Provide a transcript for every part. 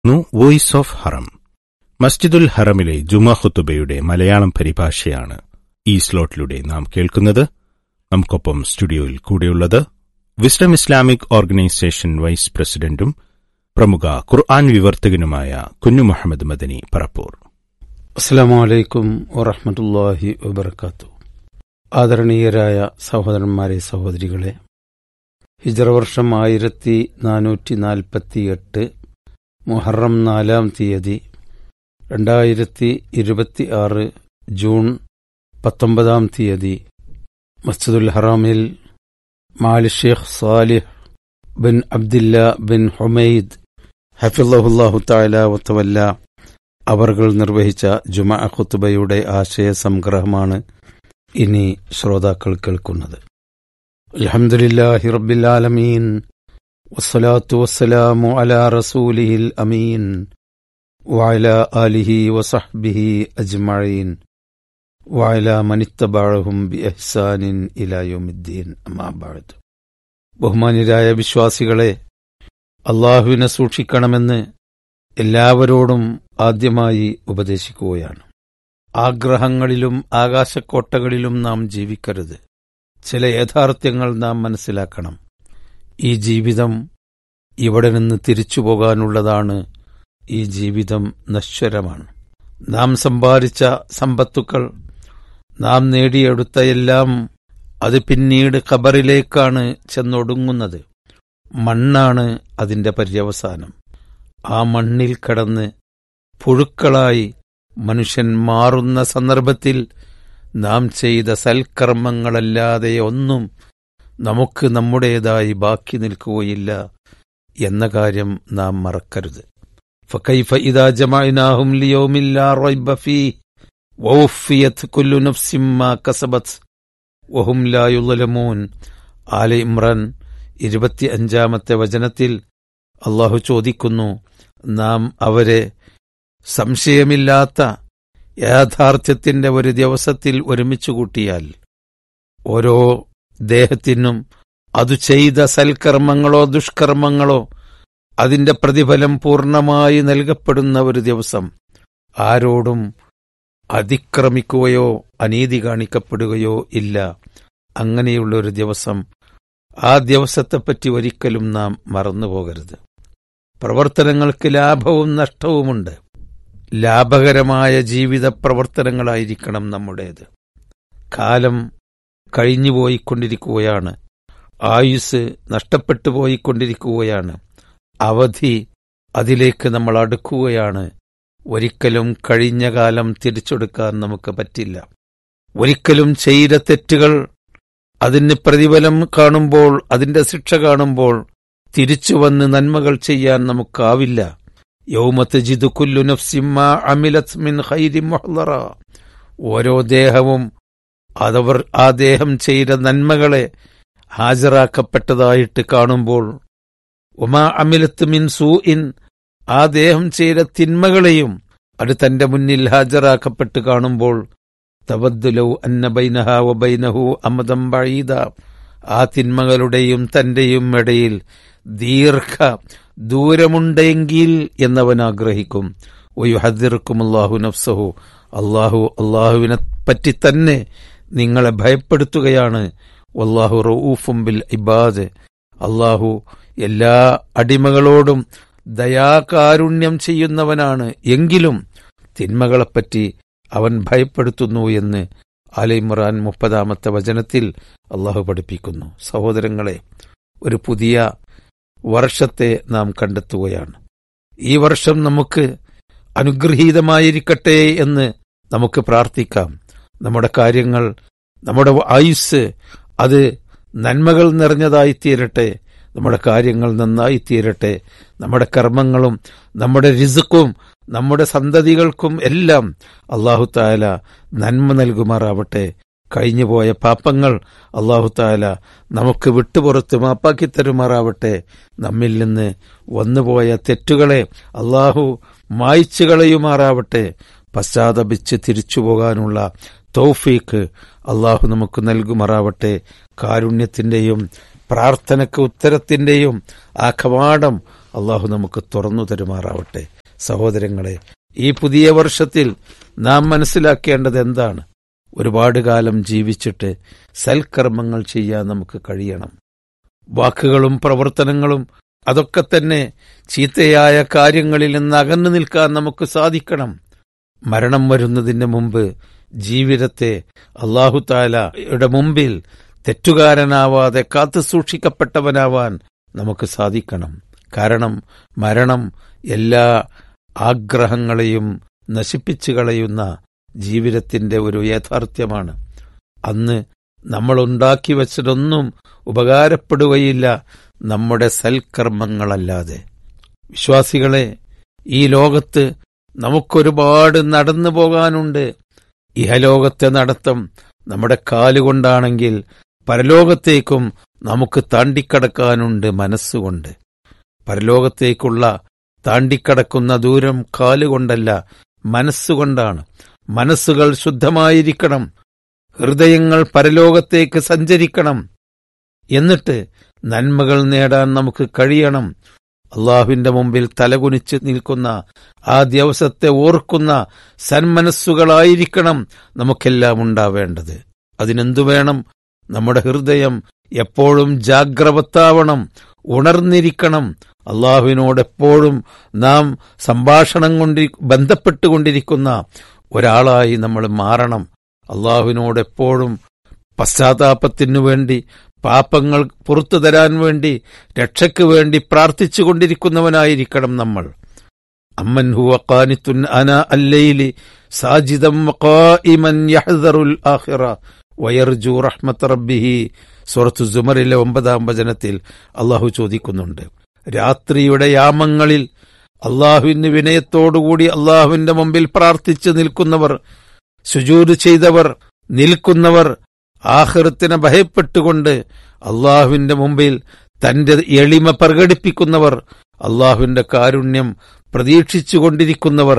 ന്നു voice of ഹറം മസ്ജിദുൽ ഹറമിലെ ജുമാ ഖുത്തുബയുടെ മലയാളം പരിഭാഷയാണ് ഈ സ്ലോട്ടിലൂടെ നാം കേൾക്കുന്നത് നമുക്കൊപ്പം സ്റ്റുഡിയോയിൽ കൂടെയുള്ളത് വിസ്ഡം ഇസ്ലാമിക് ഓർഗനൈസേഷൻ വൈസ് പ്രസിഡന്റും പ്രമുഖ ഖുർആൻ വിവർത്തകനുമായ കുഞ്ഞു മുഹമ്മദ് മദനി പറപ്പൂർ അസ്സാം വലൈക്കും വറഹമത്തല്ലാഹി വബർക്കാത്തു ആദരണീയരായ സഹോദരന്മാരെ സഹോദരികളെ ഹിജറ വർഷം ആയിരത്തി നാനൂറ്റി നാൽപ്പത്തി എട്ട് മുഹറം നാലാം തീയതി രണ്ടായിരത്തി ഇരുപത്തി ആറ് ജൂൺ പത്തൊമ്പതാം തീയതി മസ്ജിദുൽ ഹറാമിൽ മാലി Sheikh Salih bin Abdillah bin Humaid ഹഫിള്ളാഹു താല വത്തവല്ല അവർകൾ നിർവഹിച്ച ജുമാ ഖുത്തുബയുടെ ആശയ സംഗ്രഹമാണ് ഇനി ശ്രോതാക്കൾ കേൾക്കുന്നത് അൽഹംദുലില്ലാഹി റബ്ബിൽ ആലമീൻ വസ്സലാത്തു വസ്സലാമു അലാ റസൂലിഹിൽ അമീൻ വഅലാ ആലിഹി വസഹ്ബിഹി അജ്മഈൻ വഅലാ മനിത്തബഅഹും ബിഇഹ്സാനിൻ ഇലാ യൗമിദ്ദീൻ അമ്മാ ബഅദ് ബഹുമാന്യരായ വിശ്വാസികളെ അള്ളാഹുവിനെ സൂക്ഷിക്കണമെന്ന് എല്ലാവരോടും ആദ്യമായി ഉപദേശിക്കുകയാണ് ആഗ്രഹങ്ങളിലും ആകാശക്കോട്ടകളിലും നാം ജീവിക്കരുത് ചില യാഥാർത്ഥ്യങ്ങൾ നാം മനസ്സിലാക്കണം ഈ ജീവിതം ഇവിടെ നിന്ന് തിരിച്ചു പോകാനുള്ളതാണ് ഈ ജീവിതം നശ്വരമാണ് നാം സമ്പാദിച്ച സമ്പത്തുക്കൾ നാം നേടിയെടുത്ത എല്ലാം അത് പിന്നീട് ഖബറിലേക്കാണ് ചെന്നൊടുങ്ങുന്നത് മണ്ണാണ് അതിന്റെ പര്യവസാനം ആ മണ്ണിൽ കടന്ന് പുഴുക്കളായി മനുഷ്യൻ മാറുന്ന സന്ദർഭത്തിൽ നാം ചെയ്ത സൽക്കർമ്മങ്ങളല്ലാതെ ഒന്നും നമുക്ക് നമ്മുടേതായി ബാക്കി നിൽക്കുകയില്ല എന്ന കാര്യം നാം മറക്കരുത് فكيف إذا جمعناهم ليوم لا ريب فيه ووفيت كل نفس ما كسبت وهم لا يظلمون ആല ഇമ്രാൻ ഇരുപത്തി അഞ്ചാമത്തെ വചനത്തിൽ അള്ളാഹു ചോദിക്കുന്നു നാം അവരെ സംശയമില്ലാത്ത യാഥാർത്ഥ്യത്തിന്റെ ഒരു ദിവസത്തിൽ ഒരുമിച്ചു കൂട്ടിയാൽ ഓരോ ദേഹത്തിനും അതു ചെയ്ത സൽക്കർമ്മങ്ങളോ ദുഷ്കർമ്മങ്ങളോ അതിന്റെ പ്രതിഫലം പൂർണ്ണമായി നൽകപ്പെടുന്ന ഒരു ദിവസം ആരോടും അതിക്രമിക്കുകയോ അനീതി കാണിക്കപ്പെടുകയോ ഇല്ല അങ്ങനെയുള്ള ഒരു ദിവസം ആ ദിവസത്തെപ്പറ്റി ഒരിക്കലും നാം മറന്നുപോകരുത് പ്രവർത്തനങ്ങൾക്ക് ലാഭവും നഷ്ടവുമുണ്ട് ലാഭകരമായ ജീവിത പ്രവർത്തനങ്ങളായിരിക്കണം നമ്മുടേത് കാലം കഴിഞ്ഞുപോയിക്കൊണ്ടിരിക്കുകയാണ് ആയുസ് നഷ്ടപ്പെട്ടു പോയിക്കൊണ്ടിരിക്കുകയാണ് അവധി അതിലേക്ക് നമ്മൾ അടുക്കുകയാണ് ഒരിക്കലും കഴിഞ്ഞ കാലം തിരിച്ചെടുക്കാൻ നമുക്ക് പറ്റില്ല ഒരിക്കലും ചെയ്ത തെറ്റുകൾ അതിന് പ്രതിഫലം കാണുമ്പോൾ അതിന്റെ ശിക്ഷ കാണുമ്പോൾ തിരിച്ചു വന്ന് നന്മകൾ ചെയ്യാൻ നമുക്കാവില്ല യൗമത്ത് ജിദു കുല്ലു നഫ്സിമ്മ അമിലത് മിൻ ഖൈരി മുഹ്ളറ ഓരോ ദേഹവും അതവർ ആ ദേഹം ചെയ്ത നന്മകളെ ഹാജരാക്കപ്പെട്ടതായിട്ട് കാണുമ്പോൾ ഉമാ അമിലത്ത് മിൻ സൂഇൻ ആ ദേഹം ചെയ്ത തിന്മകളെയും അത് തന്റെ മുന്നിൽ ഹാജരാക്കപ്പെട്ട് കാണുമ്പോൾ തവദ്ദുലൗ അന്ന ബൈനഹ വ ബൈനഹു അമദം ബഴീദ ആ തിന്മകളുടെയും തന്റെയും ഇടയിൽ ദീർഘ ദൂരമുണ്ടെങ്കിൽ എന്നവൻ ആഗ്രഹിക്കും ഒയുഹദിർക്കും അള്ളാഹു നഫ്സഹു അള്ളാഹു അള്ളാഹുവിനെ പറ്റി തന്നെ നിങ്ങളെ ഭയപ്പെടുത്തുകയാണ് വല്ലാഹു റഊഫും ബിൽ ഇബാദ് അള്ളാഹു എല്ലാ അടിമകളോടും ദയാകാരുണ്യം ചെയ്യുന്നവനാണ് എങ്കിലും തിന്മകളെപ്പറ്റി അവൻ ഭയപ്പെടുത്തുന്നു എന്ന് അലിമ്രാൻ മുപ്പതാമത്തെ വചനത്തിൽ അള്ളാഹു പഠിപ്പിക്കുന്നു സഹോദരങ്ങളെ ഒരു പുതിയ വർഷത്തെ നാം കണ്ടെത്തുകയാണ് ഈ വർഷം നമുക്ക് അനുഗ്രഹീതമായിരിക്കട്ടെ എന്ന് നമുക്ക് പ്രാർത്ഥിക്കാം നമ്മുടെ കാര്യങ്ങൾ നമ്മുടെ ആയുസ് അത് നന്മകൾ നിറഞ്ഞതായി തീരട്ടെ നമ്മുടെ കാര്യങ്ങൾ നന്നായി തീരട്ടെ നമ്മുടെ കർമ്മങ്ങളും നമ്മുടെ രിസുക്കും നമ്മുടെ സന്തതികൾക്കും എല്ലാം അള്ളാഹു താല നന്മ നൽകുമാറാവട്ടെ കഴിഞ്ഞുപോയ പാപ്പങ്ങൾ അള്ളാഹു താല നമുക്ക് വിട്ടുപുറത്ത് മാപ്പാക്കി തരുമാറാവട്ടെ നമ്മിൽ നിന്ന് വന്നുപോയ തെറ്റുകളെ അള്ളാഹു മായ്ച്ചു കളയുമാറാവട്ടെ പശ്ചാത്തപിച്ച് തിരിച്ചു പോകാനുള്ള തൗഫീക്ക് അള്ളാഹു നമുക്ക് നൽകുമാറാവട്ടെ കാരുണ്യത്തിന്റെയും പ്രാർത്ഥനയ്ക്ക് ഉത്തരത്തിന്റെയും ആ കവാടം അള്ളാഹു നമുക്ക് തുറന്നു തരുമാറാവട്ടെ സഹോദരങ്ങളെ ഈ പുതിയ വർഷത്തിൽ നാം മനസ്സിലാക്കേണ്ടത് എന്താണ് ഒരുപാട് കാലം ജീവിച്ചിട്ട് സൽക്കർമ്മങ്ങൾ ചെയ്യാൻ നമുക്ക് കഴിയണം വാക്കുകളും പ്രവർത്തനങ്ങളും അതൊക്കെ തന്നെ ചീത്തയായ കാര്യങ്ങളിൽ നിന്ന് അകന്നു നിൽക്കാൻ നമുക്ക് സാധിക്കണം മരണം വരുന്നതിന് മുമ്പ് ജീവിതത്തെ അള്ളാഹുതാലയുടെ മുമ്പിൽ തെറ്റുകാരനാവാതെ കാത്തു സൂക്ഷിക്കപ്പെട്ടവനാവാൻ നമുക്ക് സാധിക്കണം കാരണം മരണം എല്ലാ ആഗ്രഹങ്ങളെയും നശിപ്പിച്ചു കളയുന്ന ജീവിതത്തിന്റെ ഒരു യാഥാർത്ഥ്യമാണ് അന്ന് നമ്മൾ ഉണ്ടാക്കി വെച്ചതൊന്നും ഉപകാരപ്പെടുകയില്ല നമ്മുടെ സൽക്കർമ്മങ്ങളല്ലാതെ വിശ്വാസികളെ ഈ ലോകത്ത് നമുക്കൊരുപാട് നടന്നു പോകാനുണ്ട് ഇഹലോകത്തെ നടത്തം നമ്മുടെ കാലുകൊണ്ടാണെങ്കിൽ പരലോകത്തേക്കും നമുക്ക് താണ്ടിക്കടക്കാനുണ്ട് മനസ്സുകൊണ്ട് പരലോകത്തേക്കുള്ള താണ്ടിക്കടക്കുന്ന ദൂരം കാലുകൊണ്ടല്ല മനസ്സുകൊണ്ടാണ് മനസ്സുകൾ ശുദ്ധമായിരിക്കണം ഹൃദയങ്ങൾ പരലോകത്തേക്ക് സഞ്ചരിക്കണം എന്നിട്ട് നന്മകൾ നേടാൻ നമുക്ക് കഴിയണം അള്ളാഹുവിന്റെ മുമ്പിൽ തലകുനിച്ച് നിൽക്കുന്ന ആ ദിവസത്തെ ഓർക്കുന്ന സന്മനസ്സുകളായിരിക്കണം നമുക്കെല്ലാം ഉണ്ടാവേണ്ടത് അതിനെന്തു വേണം നമ്മുടെ ഹൃദയം എപ്പോഴും ജാഗ്രവത്താവണം ഉണർന്നിരിക്കണം അള്ളാഹുവിനോട് എപ്പോഴും നാം സംഭാഷണം കൊണ്ടി ബന്ധപ്പെട്ടുകൊണ്ടിരിക്കുന്ന ഒരാളായി നമ്മൾ മാറണം അള്ളാഹുവിനോട് എപ്പോഴും പശ്ചാത്താപത്തിനു വേണ്ടി പാപങ്ങൾ പുറത്തു തരാൻ വേണ്ടി രക്ഷയ്ക്ക് വേണ്ടി പ്രാർത്ഥിച്ചു കൊണ്ടിരിക്കുന്നവനായിരിക്കണം നമ്മൾ അമ്മൻ ഹുവ ഖാനിത്തുൻ അന അല്ലൈലി സാജിദം ഖായിമൻ യഹ്ദറുൽ ആഖിറ വയർജു റഹ്മത്ത് റബ്ബിഹി സൂറത്തു സുമറിലെ ഒമ്പതാം വചനത്തിൽ അള്ളാഹു ചോദിക്കുന്നുണ്ട് രാത്രിയുടെ യാമങ്ങളിൽ അള്ളാഹുവിന് വിനയത്തോടുകൂടി അള്ളാഹുവിന്റെ മുമ്പിൽ പ്രാർത്ഥിച്ചു നിൽക്കുന്നവർ സുജൂര് ചെയ്തവർ നിൽക്കുന്നവർ ആഹൃത്തിനെ ഭയപ്പെട്ടുകൊണ്ട് അള്ളാഹുവിന്റെ മുമ്പിൽ തന്റെ എളിമ പ്രകടിപ്പിക്കുന്നവർ അള്ളാഹുവിന്റെ കാരുണ്യം പ്രതീക്ഷിച്ചുകൊണ്ടിരിക്കുന്നവർ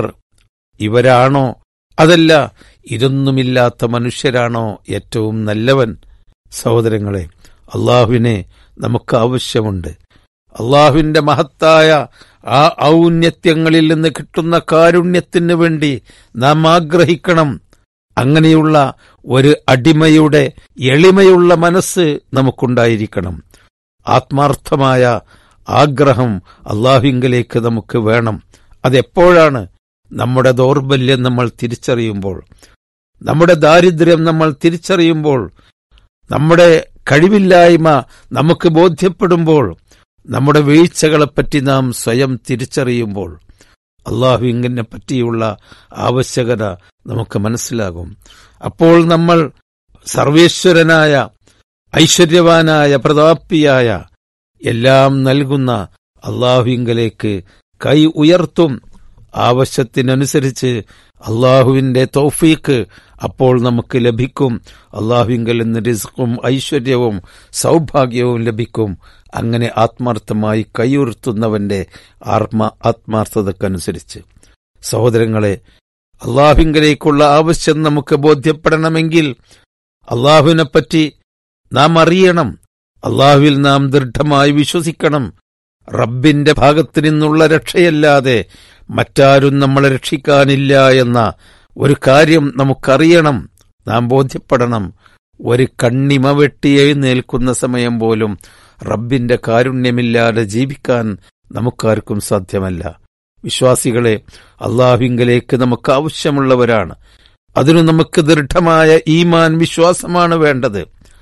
ഇവരാണോ അതല്ല ഇതൊന്നുമില്ലാത്ത മനുഷ്യരാണോ ഏറ്റവും നല്ലവൻ സഹോദരങ്ങളെ അള്ളാഹുവിനെ നമുക്ക് ആവശ്യമുണ്ട് അള്ളാഹുവിന്റെ മഹത്തായ ആ ഔന്നത്യങ്ങളിൽ നിന്ന് കിട്ടുന്ന കാരുണ്യത്തിന് വേണ്ടി നാം ആഗ്രഹിക്കണം അങ്ങനെയുള്ള ഒരു അടിമയുടെ എളിമയുള്ള മനസ്സ് നമുക്കുണ്ടായിരിക്കണം ആത്മാർത്ഥമായ ആഗ്രഹം അള്ളാഹുവിങ്കലേക്ക് നമുക്ക് വേണം അതെപ്പോഴാണ് നമ്മുടെ ദൗർബല്യം നമ്മൾ തിരിച്ചറിയുമ്പോൾ നമ്മുടെ ദാരിദ്ര്യം നമ്മൾ തിരിച്ചറിയുമ്പോൾ നമ്മുടെ കഴിവില്ലായ്മ നമുക്ക് ബോധ്യപ്പെടുമ്പോൾ നമ്മുടെ വീഴ്ചകളെപ്പറ്റി നാം സ്വയം തിരിച്ചറിയുമ്പോൾ അള്ളാഹു ഇങ്ങനെ പറ്റിയുള്ള ആവശ്യകത നമുക്ക് മനസ്സിലാകും അപ്പോൾ നമ്മൾ സർവേശ്വരനായ ഐശ്വര്യവാനായ പ്രതാപിയായ എല്ലാം നൽകുന്ന അള്ളാഹുവിങ്കലേക്ക് കൈ ഉയർത്തും ആവശ്യത്തിനനുസരിച്ച് അള്ളാഹുവിന്റെ തൗഫീക്ക് അപ്പോൾ നമുക്ക് ലഭിക്കും അള്ളാഹുവിങ്കൽ നിന്ന് റിസ്ക്കും ഐശ്വര്യവും സൗഭാഗ്യവും ലഭിക്കും അങ്ങനെ ആത്മാർത്ഥമായി കൈയുയർത്തുന്നവന്റെ ആത്മ ആത്മാർത്ഥതക്കനുസരിച്ച് സഹോദരങ്ങളെ അള്ളാഹുവിങ്കലേക്കുള്ള ആവശ്യം നമുക്ക് ബോധ്യപ്പെടണമെങ്കിൽ അള്ളാഹുവിനെപ്പറ്റി നാം അറിയണം അള്ളാഹുവിൽ നാം ദൃഢമായി വിശ്വസിക്കണം റബ്ബിന്റെ ഭാഗത്തു നിന്നുള്ള രക്ഷയല്ലാതെ മറ്റാരും നമ്മളെ രക്ഷിക്കാനില്ല എന്ന ഒരു കാര്യം നമുക്കറിയണം നാം ബോധ്യപ്പെടണം ഒരു കണ്ണിമ വെട്ടി എഴുന്നേൽക്കുന്ന സമയം പോലും റബ്ബിന്റെ കാരുണ്യമില്ലാതെ ജീവിക്കാൻ നമുക്കാർക്കും സാധ്യമല്ല വിശ്വാസികളെ അള്ളാഹുവിങ്കലേക്ക് നമുക്ക് ആവശ്യമുള്ളവരാണ് അതിനു നമുക്ക് ദൃഢമായ ഈമാൻ വിശ്വാസമാണ് വേണ്ടത്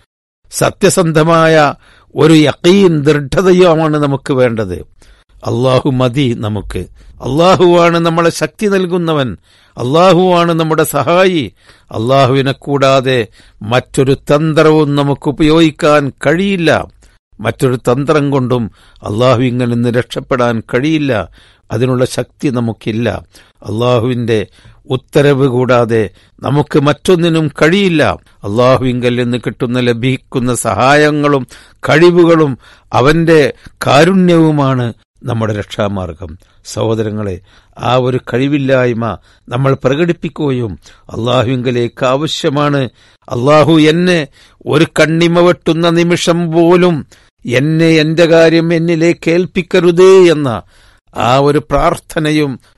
സത്യസന്ധമായ ഒരു യക്കീൻ ദൃഢതയുമാണ് നമുക്ക് വേണ്ടത് അള്ളാഹു മതി നമുക്ക് അള്ളാഹുവാണ് നമ്മളെ ശക്തി നൽകുന്നവൻ അള്ളാഹുവാണ് നമ്മുടെ സഹായി അള്ളാഹുവിനെ കൂടാതെ മറ്റൊരു തന്ത്രവും നമുക്ക് ഉപയോഗിക്കാൻ കഴിയില്ല മറ്റൊരു തന്ത്രം കൊണ്ടും അള്ളാഹു ഇങ്ങനെ നിന്ന് രക്ഷപ്പെടാൻ കഴിയില്ല അതിനുള്ള ശക്തി നമുക്കില്ല അള്ളാഹുവിന്റെ ഉത്തരവ് കൂടാതെ നമുക്ക് മറ്റൊന്നിനും കഴിയില്ല അള്ളാഹുവിങ്കൽ നിന്ന് കിട്ടുന്ന ലഭിക്കുന്ന സഹായങ്ങളും കഴിവുകളും അവന്റെ കാരുണ്യവുമാണ് നമ്മുടെ രക്ഷാമാർഗം സഹോദരങ്ങളെ ആ ഒരു കഴിവില്ലായ്മ നമ്മൾ പ്രകടിപ്പിക്കുകയും അള്ളാഹുവിങ്കലേക്ക് ആവശ്യമാണ് അള്ളാഹു എന്നെ ഒരു കണ്ണിമ വെട്ടുന്ന നിമിഷം പോലും എന്നെ എന്റെ കാര്യം എന്നിലേക്ക് ഏൽപ്പിക്കരുതേ എന്ന ആ ഒരു പ്രാർത്ഥനയും